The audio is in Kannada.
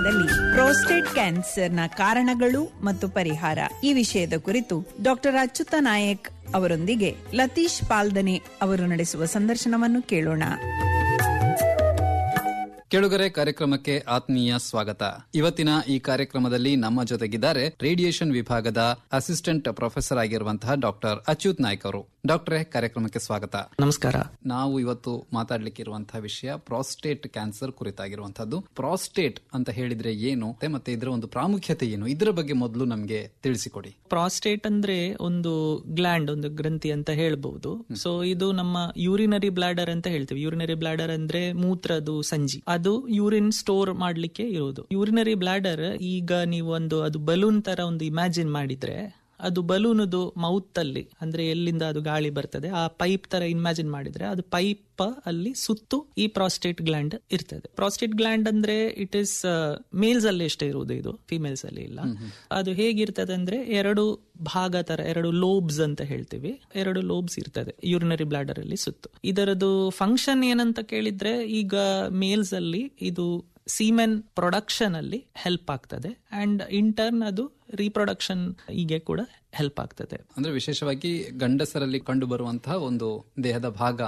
ಕಾರ್ಯಕ್ರಮದಲ್ಲಿ ಪ್ರೋಸ್ಟೇಟ್ ಕ್ಯಾನ್ಸರ್ನ ಕಾರಣಗಳು ಮತ್ತು ಪರಿಹಾರ ಈ ವಿಷಯದ ಕುರಿತು ಡಾಕ್ಟರ್ ಅಚ್ಯುತ ನಾಯಕ್ ಅವರೊಂದಿಗೆ ಲತೀಶ್ ಪಾಲ್ದನೆ ಅವರು ನಡೆಸುವ ಸಂದರ್ಶನವನ್ನು ಕೇಳೋಣ ಕೆಳುಗರೆ ಕಾರ್ಯಕ್ರಮಕ್ಕೆ ಆತ್ಮೀಯ ಸ್ವಾಗತ ಇವತ್ತಿನ ಈ ಕಾರ್ಯಕ್ರಮದಲ್ಲಿ ನಮ್ಮ ಜೊತೆಗಿದ್ದಾರೆ ರೇಡಿಯೇಷನ್ ವಿಭಾಗದ ಅಸಿಸ್ಟೆಂಟ್ ಪ್ರೊಫೆಸರ್ ಆಗಿರುವಂತಹ ಡಾಕ್ಟರ್ ಅಚ್ಯುತ್ ನಾಯ್ಕ್ ಅವರು ಡಾಕ್ಟರೇ ಕಾರ್ಯಕ್ರಮಕ್ಕೆ ಸ್ವಾಗತ ನಮಸ್ಕಾರ ನಾವು ಇವತ್ತು ಮಾತಾಡ್ಲಿಕ್ಕೆ ಇರುವಂತಹ ವಿಷಯ ಪ್ರಾಸ್ಟೇಟ್ ಕ್ಯಾನ್ಸರ್ ಕುರಿತಾಗಿರುವಂತಹದ್ದು ಪ್ರಾಸ್ಟೇಟ್ ಅಂತ ಹೇಳಿದ್ರೆ ಏನು ಮತ್ತೆ ಇದರ ಒಂದು ಪ್ರಾಮುಖ್ಯತೆ ಏನು ಇದರ ಬಗ್ಗೆ ಮೊದಲು ನಮಗೆ ತಿಳಿಸಿಕೊಡಿ ಪ್ರಾಸ್ಟೇಟ್ ಅಂದ್ರೆ ಒಂದು ಗ್ಲ್ಯಾಂಡ್ ಒಂದು ಗ್ರಂಥಿ ಅಂತ ಹೇಳ್ಬಹುದು ಸೊ ಇದು ನಮ್ಮ ಯೂರಿನರಿ ಬ್ಲಾಡರ್ ಅಂತ ಹೇಳ್ತೀವಿ ಯೂರಿನರಿ ಬ್ಲಾಡರ್ ಅಂದ್ರೆ ಮೂತ್ರದು ಸಂಜಿ ಅದು ಯೂರಿನ್ ಸ್ಟೋರ್ ಮಾಡ್ಲಿಕ್ಕೆ ಇರೋದು ಯೂರಿನರಿ ಬ್ಲಾಡರ್ ಈಗ ನೀವು ಒಂದು ಅದು ಬಲೂನ್ ತರ ಒಂದು ಇಮ್ಯಾಜಿನ್ ಮಾಡಿದ್ರೆ ಅದು ಬಲೂನದು ಮೌತ್ ಅಲ್ಲಿ ಅಂದ್ರೆ ಎಲ್ಲಿಂದ ಅದು ಗಾಳಿ ಬರ್ತದೆ ಆ ಪೈಪ್ ತರ ಇಮ್ಯಾಜಿನ್ ಮಾಡಿದ್ರೆ ಅದು ಪೈಪ್ ಅಲ್ಲಿ ಸುತ್ತು ಈ ಪ್ರಾಸ್ಟೇಟ್ ಗ್ಲ್ಯಾಂಡ್ ಇರ್ತದೆ ಪ್ರಾಸ್ಟೇಟ್ ಗ್ಲ್ಯಾಂಡ್ ಅಂದ್ರೆ ಇಟ್ ಇಸ್ ಮೇಲ್ಸ್ ಅಲ್ಲಿ ಎಷ್ಟೇ ಇರುವುದು ಇದು ಫಿಮೇಲ್ಸ್ ಅಲ್ಲಿ ಇಲ್ಲ ಅದು ಹೇಗಿರ್ತದೆ ಅಂದ್ರೆ ಎರಡು ಭಾಗ ತರ ಎರಡು ಲೋಬ್ಸ್ ಅಂತ ಹೇಳ್ತೀವಿ ಎರಡು ಲೋಬ್ಸ್ ಇರ್ತದೆ ಯೂರಿನರಿ ಬ್ಲಾಡರ್ ಅಲ್ಲಿ ಸುತ್ತು ಇದರದು ಫಂಕ್ಷನ್ ಏನಂತ ಕೇಳಿದ್ರೆ ಈಗ ಮೇಲ್ಸ್ ಅಲ್ಲಿ ಇದು ಸೀಮೆನ್ ಪ್ರೊಡಕ್ಷನ್ ಅಲ್ಲಿ ಹೆಲ್ಪ್ ಆಗ್ತದೆ ಅಂಡ್ ಇಂಟರ್ನ್ ಅದು ರೀಪ್ರೊಡಕ್ಷನ್ ಹೀಗೆ ಕೂಡ ಹೆಲ್ಪ್ ಆಗ್ತದೆ ಅಂದ್ರೆ ವಿಶೇಷವಾಗಿ ಗಂಡಸರಲ್ಲಿ ಕಂಡು ಬರುವಂತಹ ಒಂದು ದೇಹದ ಭಾಗ